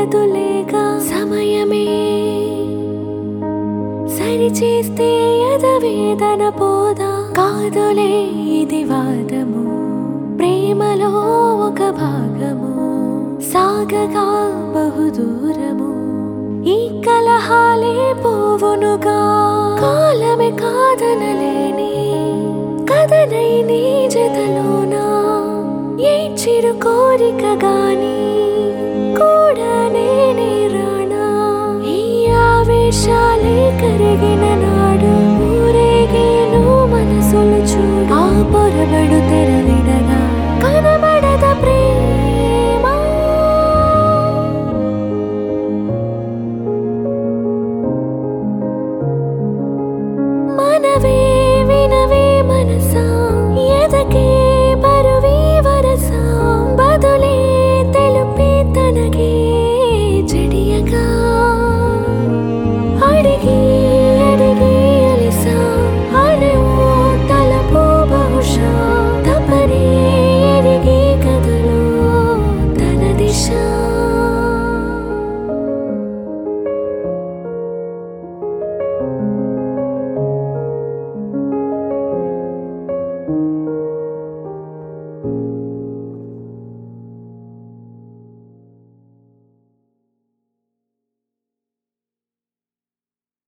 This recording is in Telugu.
ఉండదులేగా సమయమే సరిచేస్తే ఎదవేదన పోదా కాదులే ఇది వాదము ప్రేమలో ఒక భాగము సాగగా బహుదూరము ఈ కలహాలే పోవునుగా కాలమే కాదనలేని కథనై నీ జతలోనా ఏ చిరు కోరిక గాని కూడా నేనే రానా ఈ ఆవేశాలే కరిగిన నాడు ఊరేగేను మనసులు చూడు ఆ పొరబడు తెర